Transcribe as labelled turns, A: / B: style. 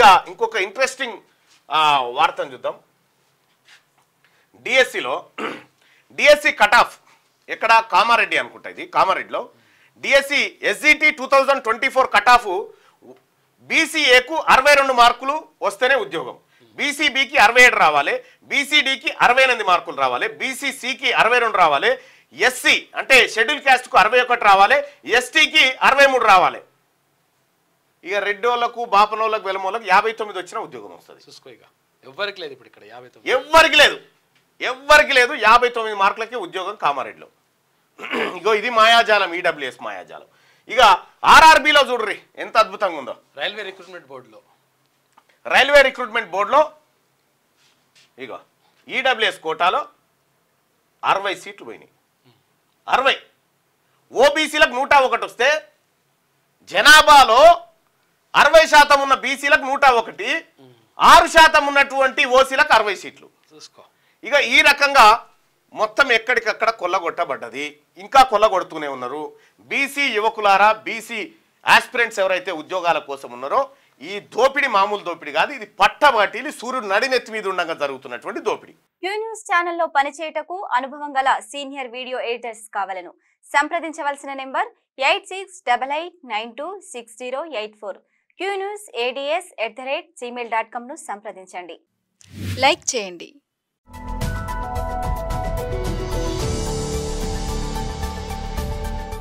A: ఇంకొక ఇంట్రెస్టింగ్ వార్తను చూద్దాం డిఎస్సిలో డిఎస్సి కట్ ఆఫ్ ఎక్కడ కామారెడ్డి అనుకుంటా ఇది కామారెడ్డిలో DSC SGT two thousand twenty four cut off బీసీఏకు అరవై రెండు మార్కులు వస్తేనే ఉద్యోగం బీసీబీకి అరవై ఏడు రావాలి బీసీడీకి అరవై ఎనిమిది మార్కులు రావాలి బీసీసీకి అరవై రెండు రావాలి ఎస్సీ అంటే షెడ్యూల్ క్యాస్ట్కు అరవై ఒకటి రావాలి ఎస్టీకి అరవై మూడు రావాలి ఇక రెడ్డోళ్ళకు బాపనోళ్ళకు వెలమోళ్ళకు యాభై తొమ్మిది వచ్చిన ఉద్యోగం వస్తుంది
B: చూసుకో ఇక ఎవ్వరికి లేదు ఇప్పుడు ఇక్కడ యాభై తొమ్మిది
A: ఎవ్వరికి లేదు ఎవ్వరికి లేదు యాభై తొమ్మిది మార్కులకి ఉద్యోగం కామారెడ్డిలో ఇగో ఇది మాయాజాలం ఈడబ్ల్యూఎస్ మాయాజాలం ఇక ఆర్ఆర్బిలో చూడ్రి ఎంత అద్భుతంగా ఉందో
B: రైల్వే రిక్రూట్మెంట్ బోర్డులో
A: రైల్వే రిక్రూట్మెంట్ బోర్డులో ఇగో ఈడబ్ల్యూఎస్ కోటాలో అరవై సీట్లు పోయినాయి అరవై ఓబీసీలకు నూట ఒకటి వస్తే జనాభాలో అరవై శాతం ఉన్న బీసీలకు నూట ఒకటి ఆరు శాతం ఉన్నటువంటి ఓసీలకు అరవై సీట్లు
B: చూసుకో
A: ఇక ఈ రకంగా మొత్తం ఎక్కడికక్కడ కొల్లగొట్టబడ్డది ఇంకా కొల్లగొడుతూనే ఉన్నారు బీసీ యువకులారా బీసీ ఆస్పిరెంట్స్ ఎవరైతే ఉద్యోగాల కోసం ఉన్నారో ఈ దోపిడీ మామూలు దోపిడీ కాదు ఇది పట్టబట్టి సూర్యుడు నడినెత్తి మీద ఉండగా జరుగుతున్నటువంటి దోపిడీ
C: క్యూ న్యూస్ ఛానల్లో పనిచేయటకు అనుభవం గల సీనియర్ వీడియో ఎడిటర్స్ కావాలను సంప్రదించవలసిన number eight six double eight nine two six zero eight four Q news ads at the rate gmail dot కామ్ను సంప్రదించండి
D: లైక్ చేయండి